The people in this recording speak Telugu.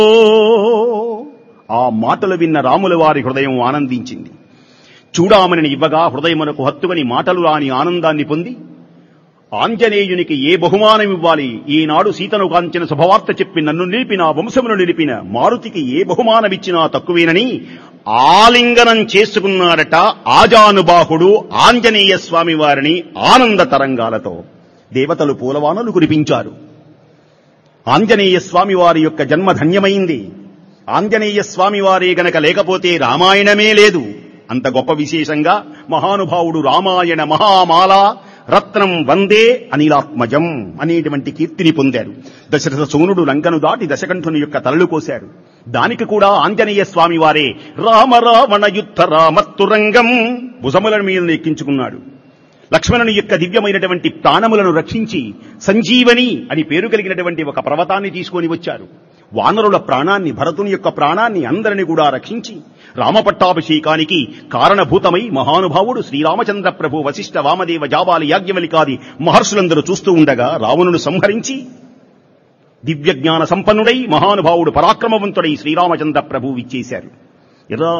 ఆ మాటలు విన్న రాముల వారి హృదయం ఆనందించింది చూడామని ఇవ్వగా హృదయమునకు హత్తుకని మాటలు రాని ఆనందాన్ని పొంది ఆంజనేయునికి ఏ బహుమానం ఇవ్వాలి ఈనాడు సీతను కాంచిన శుభవార్త చెప్పి నన్ను నిలిపిన వంశమును నిలిపిన మారుతికి ఏ బహుమానమిచ్చినా తక్కువేనని ఆలింగనం చేసుకున్నాడట ఆజానుబాహుడు ఆంజనేయ స్వామి వారిని ఆనంద తరంగాలతో దేవతలు పూలవానలు కురిపించారు ఆంజనేయ స్వామి వారి యొక్క జన్మ ధన్యమైంది ఆంజనేయ స్వామి వారే గనక లేకపోతే రామాయణమే లేదు అంత గొప్ప విశేషంగా మహానుభావుడు రామాయణ మహామాల రత్నం వందే అనిలాత్మజం అనేటువంటి కీర్తిని పొందారు దశరథ సోనుడు లంకను దాటి దశకంఠుని యొక్క తలలు కోశారు దానికి కూడా ఆంజనేయ స్వామి వారే రామ రావణ యుద్ధ రామత్తురంగం భుజముల మీద ఎక్కించుకున్నాడు లక్ష్మణుని యొక్క దివ్యమైనటువంటి ప్రాణములను రక్షించి సంజీవని అని పేరు కలిగినటువంటి ఒక పర్వతాన్ని తీసుకొని వచ్చారు వానరుల ప్రాణాన్ని భరతుని యొక్క ప్రాణాన్ని అందరిని కూడా రక్షించి రామపట్టాభిషేకానికి కారణభూతమై మహానుభావుడు శ్రీరామచంద్ర ప్రభు వశిష్ఠ వామదేవ జాబాలి యాజ్ఞవలికాది మహర్షులందరూ చూస్తూ ఉండగా రావణును సంహరించి దివ్య జ్ఞాన సంపన్నుడై మహానుభావుడు పరాక్రమవంతుడై శ్రీరామచంద్ర ప్రభు ఇచ్చేశారు ఇలా